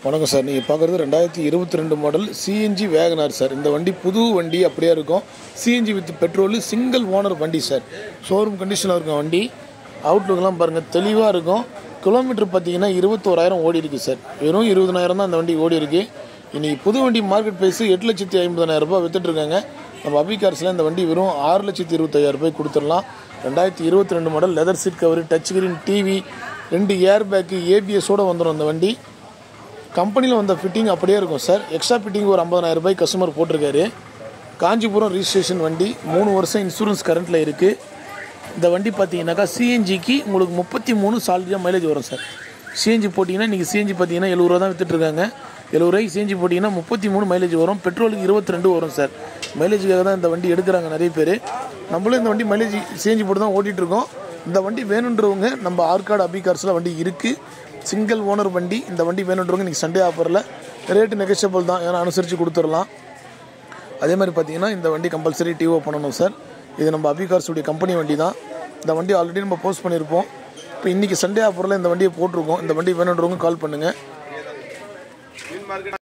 வணக்கம் சார் நீங்கள் பார்க்குறது ரெண்டாயிரத்தி இருபத்தி ரெண்டு மாடல் சிஎன்ஜி வேகனார் சார் இந்த வண்டி புது வண்டி அப்படியே இருக்கும் CNG with petrol single owner வண்டி சார் ஷோரூம் கண்டிஷனில் இருக்கும் வண்டி அவுட்லுக்கெலாம் பாருங்கள் தெளிவாக இருக்கும் கிலோமீட்டர் பார்த்தீங்கன்னா இருபத்தோராயிரம் ஓடி இருக்கு சார் வெறும் இருபதனாயிரம் தான் அந்த வண்டி ஓடி இருக்கு இன்னைக்கு புது வண்டி மார்க்கெட் ப்ரைஸ் எட்டு லட்சத்தி ஐம்பதாயிரம் ரூபாய் வித்துட்ருக்காங்க நம்ம அபி கார்ஸில் இந்த வண்டி வெறும் ஆறு லட்சத்தி இருபத்தாயிரம் ரூபாய் கொடுத்துடலாம் ரெண்டாயிரத்தி இருபத்தி ரெண்டு model leather seat cover touch screen TV ரெண்டு ஏர் பேக்கு ஏபிஎஸோடு வந்துடும் அந்த வண்டி கம்பெனியில் வந்த ஃபிட்டிங் அப்படியே இருக்கும் சார் எக்ஸ்ட்ரா ஃபிட்டிங் ஒரு 50000 ரூபாய் கஸ்டமர் போட்டிருக்காரு காஞ்சிபுரம் ரிஜிஸ்ட்ரேஷன் வண்டி மூணு வருஷம் இன்சூரன்ஸ் கரண்ட்டில் இருக்குது இந்த வண்டி பார்த்தீங்கன்னாக்கா சிஎன்ஜிக்கு உங்களுக்கு முப்பத்தி மூணு சாலிடாக மைலேஜ் வரும் சார் சிஎன்ஜி போட்டிங்கன்னா நீங்கள் சிஎன்ஜி பார்த்தீங்கன்னா எழுபது ரூபா தான் வித்துட்ருக்காங்க எழுபது ரூபாய்க்கு சிஎன்ஜி போட்டிங்கன்னா முப்பத்தி மூணு மைலேஜ் வரும் பெட்ரோலுக்கு இருபத்தி ரெண்டு வரும் சார் மைலேஜுக்காக தான் இந்த வண்டி எடுக்கிறாங்க நிறைய பேர் நம்மளும் இந்த வண்டி மைலேஜ் சிஎன்ஜி போட்டு தான் ஓட்டிகிட்டு இருக்கோம் இந்த வண்டி வேணுன்றவங்க நம்ம ஆர்காட் அபி கார்ஸில் வண்டி இருக்குது சிங்கிள் ஓனர் வண்டி இந்த வண்டி வேணுன்றவங்க இன்றைக்கி சண்டே ஆஃபரில் ரேட்டு நெகோஷியபிள் தான் ஏன்னா அனுசரித்து கொடுத்துடலாம் அதே மாதிரி பார்த்தீங்கன்னா இந்த வண்டி கம்பல்சரி டிஓ பண்ணணும் சார் இது நம்ம அபி கார்ஸுடைய கம்பெனி வண்டி தான் இந்த வண்டி ஆல்ரெடி நம்ம போஸ்ட் பண்ணியிருப்போம் இப்போ இன்றைக்கி சண்டே ஆஃபரில் இந்த வண்டியை போட்டிருக்கோம் இந்த வண்டி வேணுன்றவங்க கால் பண்ணுங்கள்